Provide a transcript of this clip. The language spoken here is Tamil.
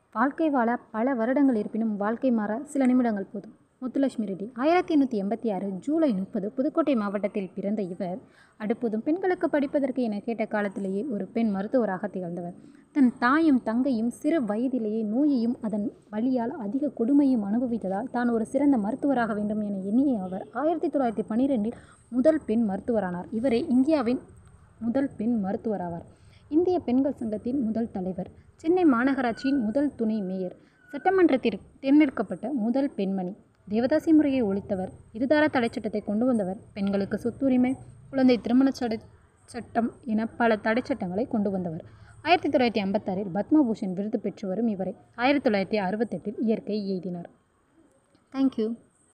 வாழ்க்கை வாழ பல வருடங்கள் இருப்பினும் வாழ்க்கை மாற சில நிமிடங்கள் போதும் முத்துலட்சுமி ரெட்டி ஆயிரத்தி எண்ணூற்றி எண்பத்தி ஆறு ஜூலை முப்பது புதுக்கோட்டை மாவட்டத்தில் பிறந்த இவர் அடுப்பதும் பெண்களுக்கு படிப்பதற்கு என கேட்ட காலத்திலேயே ஒரு பெண் மருத்துவராக திகழ்ந்தவர் தன் தாயும் தங்கையும் சிறு வயதிலேயே நோயையும் அதன் வலியால் அதிக கொடுமையும் அனுபவித்ததால் தான் ஒரு சிறந்த மருத்துவராக வேண்டும் என எண்ணிய அவர் ஆயிரத்தி தொள்ளாயிரத்தி பன்னிரெண்டில் முதல் பெண் மருத்துவரானார் இவரே இந்தியாவின் முதல் பெண் மருத்துவராவார் இந்திய பெண்கள் சங்கத்தின் முதல் தலைவர் சென்னை மாநகராட்சியின் முதல் துணை மேயர் சட்டமன்றத்திற்கு தேர்ந்தெடுக்கப்பட்ட முதல் பெண்மணி தேவதாசி முறையை ஒழித்தவர் இருதார தடை சட்டத்தை கொண்டு வந்தவர் பெண்களுக்கு சொத்துரிமை குழந்தை திருமண சட சட்டம் என பல தடை சட்டங்களை கொண்டு வந்தவர் ஆயிரத்தி தொள்ளாயிரத்தி ஐம்பத்தாறில் பத்மபூஷன் விருது பெற்று வரும் இவரை ஆயிரத்தி தொள்ளாயிரத்தி அறுபத்தெட்டில் இயற்கை எய்தினார் தேங்க்யூ